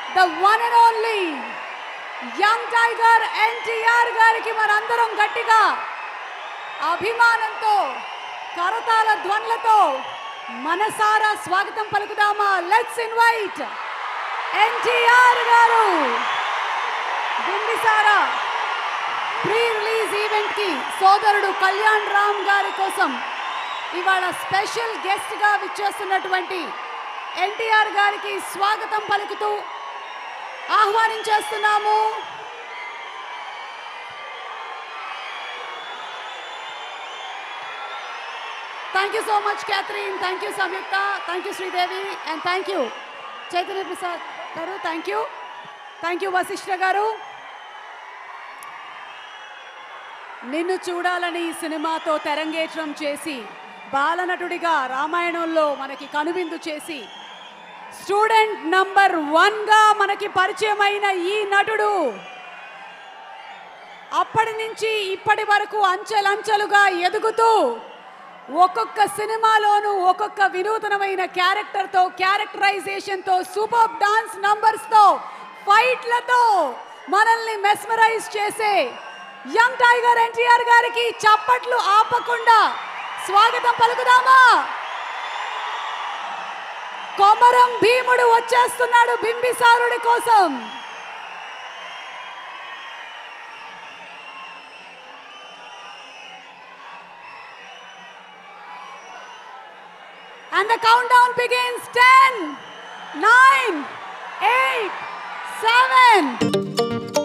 The one and only young tiger NTR గారికి మనందరం గట్టిగా అభిమానంతో కరతాల ధ్వనులతో మనసారా స్వాగతం పలుకుదామా లెట్స్ ఇన్వైట్ ఎన్టీఆర్ గారు బింబిసారా ప్రీ రిలీజ్ ఈవెంట్ కి సోదరుడు కళ్యాణ్ రామ్ గారి కోసం ఇవాళ స్పెషల్ గెస్ట్ గా విచ్చేస్తున్నటువంటి ఎన్టీఆర్ గారికి స్వాగతం పలుకుతూ ఆహ్వానించేస్తున్నాము thank you so much Catherine thank you Samyuktha thank you Sridevi and thank you Chaitanya Prasad garu thank you thank you Vashishta garu నిన్ను చూడాలని ఈ సినిమాతో తెరంగేట్రం చేసి బాలనటుడిగా రామాయణంలో మనకి కనువిందు చేసి స్టూడెంట్ నంబర్ వన్గా మనకి పరిచయమైన ఈ నటుడు అప్పటి నుంచి ఇప్పటి వరకు అంచెలంచెలుగా ఎదుగుతూ ఒక్కొక్క సినిమాలోనూ ఒక్కొక్క వినూతనమైన క్యారెక్టర్తో క్యారెక్టరైజేషన్తో సూపర్ డాన్స్ నంబర్స్తో ఫైట్లతో మనల్ని మెస్మరైజ్ చేసే యంగ్ టైగర్ ఎన్టీఆర్ గారికి చప్పట్లు ఆపకుండా స్వాగతం పలుకుదామా కొమరం భీముడు వచ్చేస్తున్నాడు బింబిసారుడి కోసం And the countdown begins 10, 9, 8, 7.